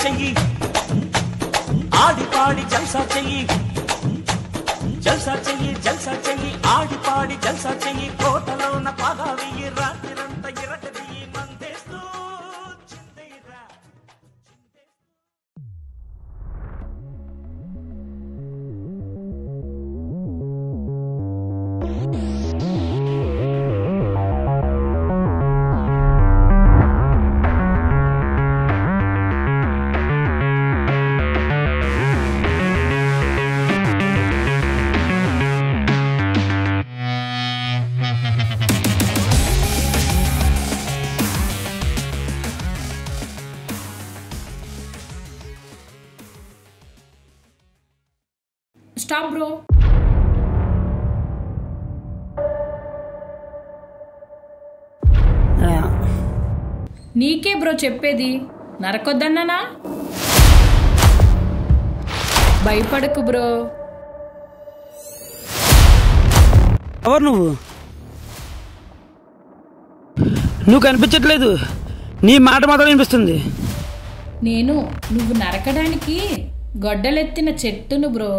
చెయ్యి ఆడి పాడి జల్సా చెయ్యి జల్సా చెయ్యి జల్సా చెయ్యి ఆడి పాడి జల్సా చెయ్యి కోటలోన పాగా వెయ్యి రాత్రిరంతా ఇరటది మందేస్తూ చిందేరా స్టాప్ బ్రో నీకే బ్రో చెప్పేది నరకొద్దన్నానా భయపడకు బ్రో ఎవరు నువ్వు నువ్వు కనిపించట్లేదు నీ మాట మాత్రం వినిపిస్తుంది నేను నువ్వు నరకడానికి గొడ్డలెత్తిన చెట్టును బ్రో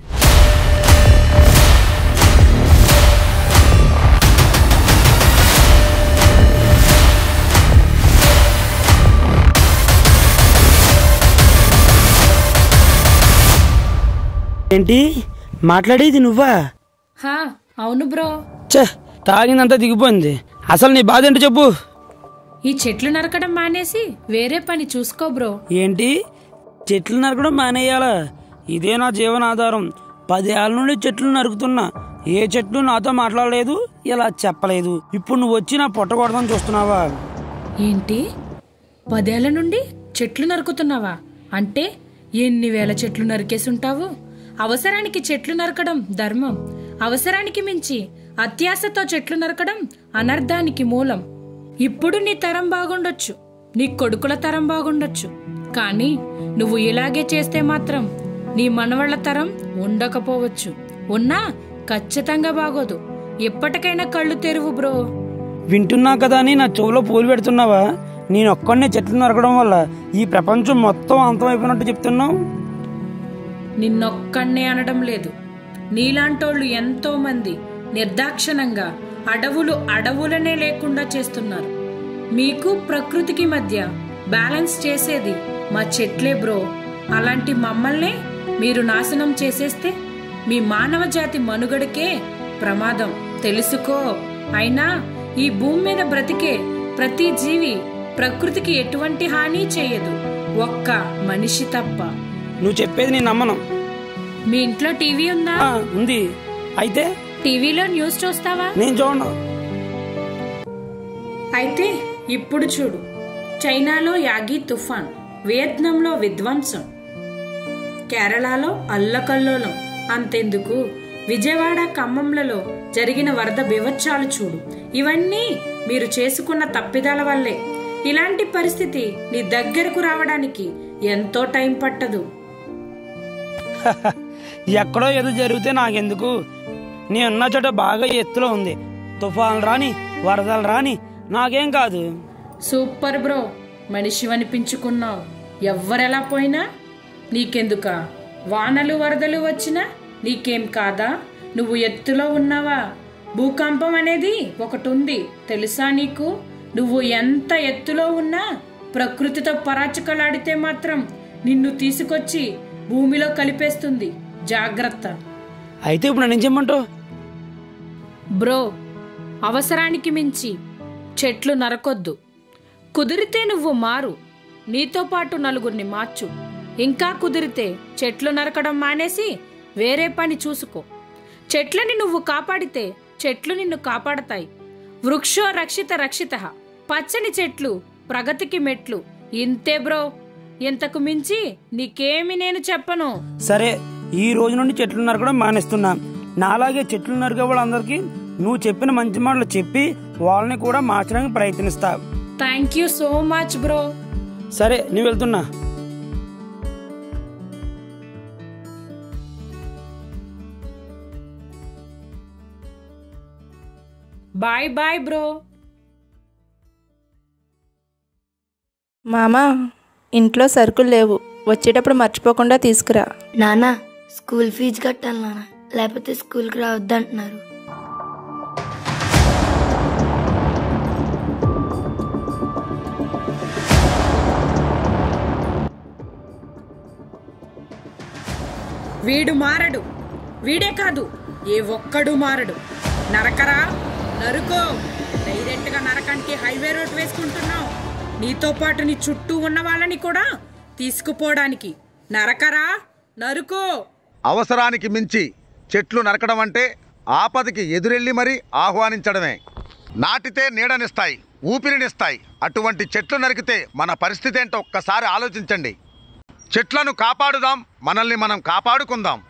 ఏంటి మాట్లాడేది నువ్వా హా అవును బ్రో ఛే తాగిందంతా దిగిపోయింది అసలు నీ బాధ ఏంటో చెప్పు ఈ చెట్లు నరకడం మానేసి వేరే పని చూసుకో బ్రో ఏంటి చెట్లు నరకడం మానేయాలా ఇదే నా జీవనాధారం పదేళ్ళ నుండి చెట్లు నరుకుతున్నా ఏ చెట్లు నాతో మాట్లాడలేదు ఇలా చెప్పలేదు ఇప్పుడు నువ్వు వచ్చి నా పొట్ట కొడదాం చూస్తున్నావా ఏంటి పదేళ్ల నుండి చెట్లు నరుకుతున్నావా అంటే ఎన్ని వేల చెట్లు నరికేసుంటావు అవసరానికి చెట్లు నరకడం ధర్మం అవసరానికి మించి అత్యాశతో చెట్లు నరకడం అనర్థానికి మూలం ఇప్పుడు నీ తరం బాగుండొచ్చు నీ కొడుకుల తరం బాగుండొచ్చు కానీ నువ్వు ఇలాగే చేస్తే మాత్రం నీ మనవళ్ల తరం ఉండకపోవచ్చు ఉన్నా ఖచ్చితంగా బాగోదు ఎప్పటికైనా కళ్ళు తెరువు బ్రో వింటున్నా కదా అని నా చెవులో పూలు పెడుతున్నావా నేను ఒక్కడనే చెట్లు నరకడం వల్ల ఈ ప్రపంచం మొత్తం అంతమైపోయినట్టు చెప్తున్నావు నిన్నొక్కనే అనడం లేదు నీలాంటోళ్ళు ఎంతో మంది నిర్దాక్షణంగా అడవులు అడవులనే లేకుండా చేస్తున్నారు మీకు ప్రకృతికి మధ్య బ్యాలెన్స్ చేసేది మా చెట్లే బ్రో అలాంటి మమ్మల్నే మీరు నాశనం చేసేస్తే మీ మానవ జాతి మనుగడకే ప్రమాదం తెలుసుకో అయినా ఈ భూమి మీద బ్రతికే ప్రతి జీవి ప్రకృతికి ఎటువంటి హాని చేయదు ఒక్క మనిషి తప్ప నువ్వు చెప్పేది నేను నమ్మను మీ ఇంట్లో టీవీ ఉందా ఆ, ఉంది అయితే టీవీలో న్యూస్ చూస్తావా నేను చూడను అయితే ఇప్పుడు చూడు చైనాలో యాగి తుఫాన్ వియత్నంలో విధ్వంసం కేరళలో అల్లకల్లోలం అంతెందుకు విజయవాడ ఖమ్మంలలో జరిగిన వరద బివచ్చాలు చూడు ఇవన్నీ మీరు చేసుకున్న తప్పిదాల వల్లే ఇలాంటి పరిస్థితి నీ దగ్గరకు రావడానికి ఎంతో టైం పట్టదు ఎక్కడో ఏదో జరిగితే నాకెందుకు నేనున్న చోట బాగా ఎత్తులో ఉంది తుఫాన్లు రాని వరదలు రాని నాకేం కాదు సూపర్ బ్రో మనిషి అనిపించుకున్నావు ఎవ్వరెలా పోయినా నీకెందుక వానలు వరదలు వచ్చినా నీకేం కాదా నువ్వు ఎత్తులో ఉన్నావా భూకంపం అనేది ఒకటి ఉంది తెలుసా నీకు నువ్వు ఎంత ఎత్తులో ఉన్నా ప్రకృతితో పరాచకలాడితే మాత్రం నిన్ను తీసుకొచ్చి భూమిలో కలిపేస్తుంది జాగ్రత్త అయితే ఇప్పుడు నన్ను ఏం చేయమంటావు బ్రో అవసరానికి మించి చెట్లు నరకొద్దు కుదిరితే నువ్వు మారు నీతో పాటు నలుగురిని మార్చు ఇంకా కుదిరితే చెట్లు నరకడం మానేసి వేరే పని చూసుకో చెట్లని నువ్వు కాపాడితే చెట్లు నిన్ను కాపాడతాయి వృక్షో రక్షిత రక్షిత పచ్చని చెట్లు ప్రగతికి మెట్లు ఇంతే బ్రో ఇంతకు మించి నీకేమి నేను చెప్పను సరే ఈ రోజు నుండి చెట్లు నరకడం మానేస్తున్నా నాలాగే చెట్లు నరికే వాళ్ళందరికీ నువ్వు చెప్పిన మంచి మాటలు చెప్పి వాళ్ళని కూడా మార్చడానికి ప్రయత్నిస్తా thank you so much bro సరే నువ్వు వెళ్తున్నా బాయ్ బాయ్ బ్రో మామా ఇంట్లో సరుకులు లేవు వచ్చేటప్పుడు మర్చిపోకుండా తీసుకురా నాన్న స్కూల్ ఫీజు కట్టాలి నాన్న లేకపోతే స్కూల్కి రావద్దంటున్నారు వీడు మారడు వీడే కాదు ఏ ఒక్కడు మారడు నరకరా నరుకో డైరెక్ట్ గా నరకానికి హైవే రోడ్ వేసుకుంటున్నావు నీతో పాటు నీ చుట్టూ ఉన్న వాళ్ళని కూడా తీసుకుపోవడానికి నరకరా నరుకో అవసరానికి మించి చెట్లు నరకడం అంటే ఆపదకి ఎదురెళ్ళి మరీ ఆహ్వానించడమే నాటితే నీడనిస్తాయి ఊపిరినిస్తాయి అటువంటి చెట్లు నరికితే మన పరిస్థితి ఏంటో ఒక్కసారి ఆలోచించండి చెట్లను కాపాడుదాం మనల్ని మనం కాపాడుకుందాం